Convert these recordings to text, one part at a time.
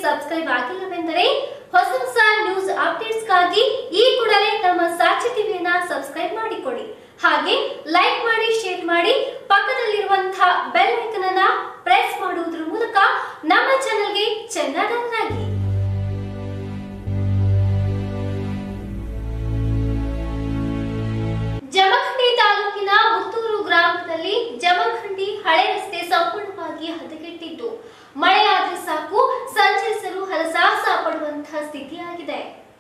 subscribe ಆಗಿಲ್ಲವೆಂದರೆ ಹೊಸ ಹೊಸ news ಅಪ್ಡೇಟ್ಸ್ಗಾಗಿ ಈ ಕೂಡಲೇ ನಮ್ಮ ಸಾಕ್ಷಿ ಟಿವಿಯನ್ನ ಸಬ್ಸ್ಕ್ರೈಬ್ ಮಾಡಿಕೊಳ್ಳಿ ಹಾಗೆ ಲೈಕ್ ಮಾಡಿ ಶೇರ್ ಮಾಡಿ ಪಕ್ಕದಲ್ಲಿರುವಂತಹ ಬೆಲ್ ಐಕನ್ ಅನ್ನ ಪ್ರೆಸ್ ಮಾಡುವುದರ ಮೂಲಕ ನಮ್ಮ ಚಾನೆಲ್ಗೆ ಚೆನ್ನಡನ್ನಾಗಿ ಜಮಖಂಡಿ ತಾಲೂಕಿನ ಮುತ್ತೂರು ಗ್ರಾಮದಲ್ಲಿ ಜಮಖಂಡಿ ಹಳೆ ರಸ್ತೆ ಸಂಪೂರ್ಣವಾಗಿ ಹದಗೆಟ್ಟಿದ್ದು ಮಳೆಯಾದ್ರೆ ಸಾಕು ಸಂಚರಿಸಲು ಹರಸಾಹಸ ಪಡುವಂತಹ ಸ್ಥಿತಿಯಾಗಿದೆ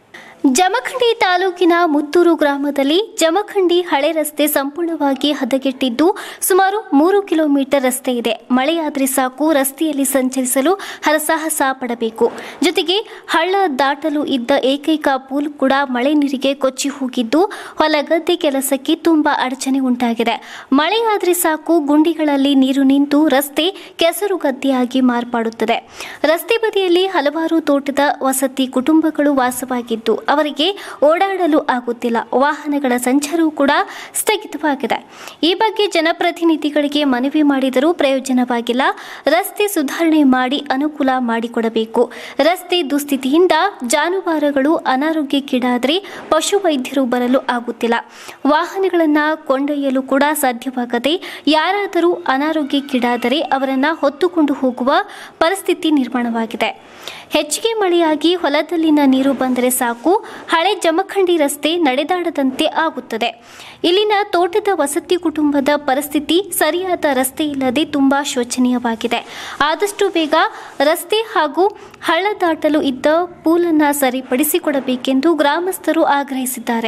ಜಮಖಂಡಿ ತಾಲೂಕಿನ ಮುತ್ತೂರು ಗ್ರಾಮದಲ್ಲಿ ಜಮಖಂಡಿ ಹಳೆ ರಸ್ತೆ ಸಂಪೂರ್ಣವಾಗಿ ಹದಗೆಟ್ಟಿದ್ದು ಸುಮಾರು ಮೂರು ಕಿಲೋಮೀಟರ್ ರಸ್ತೆ ಇದೆ ಮಳೆಯಾದ್ರೆ ಸಾಕು ರಸ್ತೆಯಲ್ಲಿ ಸಂಚರಿಸಲು ಹರಸಾಹಸ ಪಡಬೇಕು ಜೊತೆಗೆ ಹಳ್ಳ ದಾಟಲು ಇದ್ದ ಏಕೈಕ ಪೂಲ್ ಕೂಡ ಮಳೆ ನೀರಿಗೆ ಕೊಚ್ಚಿ ಹೋಗಿದ್ದು ಹೊಲಗದ್ದೆ ಕೆಲಸಕ್ಕೆ ತುಂಬಾ ಅಡಚಣೆ ಉಂಟಾಗಿದೆ ಮಳೆಯಾದ್ರೆ ಸಾಕು ಗುಂಡಿಗಳಲ್ಲಿ ನೀರು ನಿಂತು ರಸ್ತೆ ಕೆಸರು ಗದ್ದೆಯಾಗಿ ಮಾರ್ಪಾಡುತ್ತದೆ ರಸ್ತೆ ಬದಿಯಲ್ಲಿ ಹಲವಾರು ತೋಟದ ವಸತಿ ಕುಟುಂಬಗಳು ವಾಸವಾಗಿದ್ದು ಅವರಿಗೆ ಓಡಾಡಲು ಆಗುತ್ತಿಲ್ಲ ವಾಹನಗಳ ಸಂಚಾರವೂ ಕೂಡ ಸ್ಥಗಿತವಾಗಿದೆ ಈ ಬಗ್ಗೆ ಜನಪ್ರತಿನಿಧಿಗಳಿಗೆ ಮನವಿ ಮಾಡಿದರೂ ಪ್ರಯೋಜನವಾಗಿಲ್ಲ ರಸ್ತೆ ಸುಧಾರಣೆ ಮಾಡಿ ಅನುಕೂಲ ಮಾಡಿಕೊಡಬೇಕು ರಸ್ತೆ ದುಸ್ಥಿತಿಯಿಂದ ಜಾನುವಾರುಗಳು ಅನಾರೋಗ್ಯಕ್ಕೀಡಾದರೆ ಪಶುವೈದ್ಯರು ಬರಲು ಆಗುತ್ತಿಲ್ಲ ವಾಹನಗಳನ್ನು ಕೊಂಡೊಯ್ಯಲು ಕೂಡ ಸಾಧ್ಯವಾಗದೆ ಯಾರಾದರೂ ಅನಾರೋಗ್ಯಕ್ಕೀಡಾದರೆ ಅವರನ್ನು ಹೊತ್ತುಕೊಂಡು ಹೋಗುವ ಪರಿಸ್ಥಿತಿ ನಿರ್ಮಾಣವಾಗಿದೆ ಹೆಚ್ಚಿಗೆ ಮಳೆಯಾಗಿ ಹೊಲದಲ್ಲಿನ ನೀರು ಬಂದರೆ ಸಾಕು ಹಳೆ ಜಮಖಂಡಿ ರಸ್ತೆ ನಡೆದಾಡದಂತೆ ಆಗುತ್ತದೆ ಇಲ್ಲಿನ ತೋಟದ ವಸತಿ ಕುಟುಂಬದ ಪರಿಸ್ಥಿತಿ ಸರಿಯಾದ ರಸ್ತೆ ಇಲ್ಲದೆ ತುಂಬಾ ಶೋಚನೀಯವಾಗಿದೆ ಆದಷ್ಟು ಬೇಗ ರಸ್ತೆ ಹಾಗೂ ಹಳ್ಳ ದಾಟಲು ಇದ್ದ ಪೂಲನ್ನು ಸರಿಪಡಿಸಿಕೊಡಬೇಕೆಂದು ಗ್ರಾಮಸ್ಥರು ಆಗ್ರಹಿಸಿದ್ದಾರೆ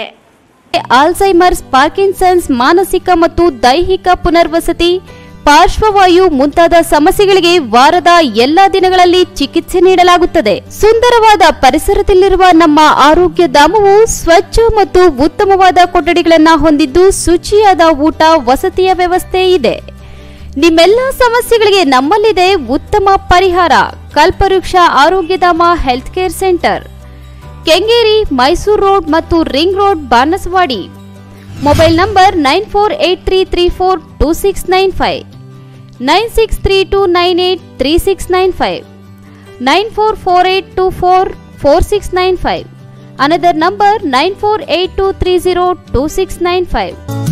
ಆಲ್ಝೈಮರ್ಸ್ ಪಾರ್ಕಿನ್ಸನ್ಸ್ ಮಾನಸಿಕ ಮತ್ತು ದೈಹಿಕ ಪುನರ್ವಸತಿ ಪಾರ್ಶ್ವವಾಯು ಮುಂತಾದ ಸಮಸ್ಯೆಗಳಿಗೆ ವಾರದ ಎಲ್ಲಾ ದಿನಗಳಲ್ಲಿ ಚಿಕಿತ್ಸೆ ನೀಡಲಾಗುತ್ತದೆ ಸುಂದರವಾದ ಪರಿಸರದಲ್ಲಿರುವ ನಮ್ಮ ಆರೋಗ್ಯ ಧಾಮವು ಸ್ವಚ್ಛ ಮತ್ತು ಉತ್ತಮವಾದ ಕೊಠಡಿಗಳನ್ನು ಹೊಂದಿದ್ದು ಶುಚಿಯಾದ ಊಟ ವಸತಿಯ ವ್ಯವಸ್ಥೆ ಇದೆ ನಿಮ್ಮೆಲ್ಲ ಸಮಸ್ಯೆಗಳಿಗೆ ನಮ್ಮಲ್ಲಿದೆ ಉತ್ತಮ ಪರಿಹಾರ Kalpavriksha Arogyadhama health care centre Kengeri Mysuru road ಮತ್ತು ring road Banaswadi mobile number nine four eight three three four two six nine five nine six three two nine eight three six nine five nine four four eight two four four six nine five another number nine four eight two three zero two six nine five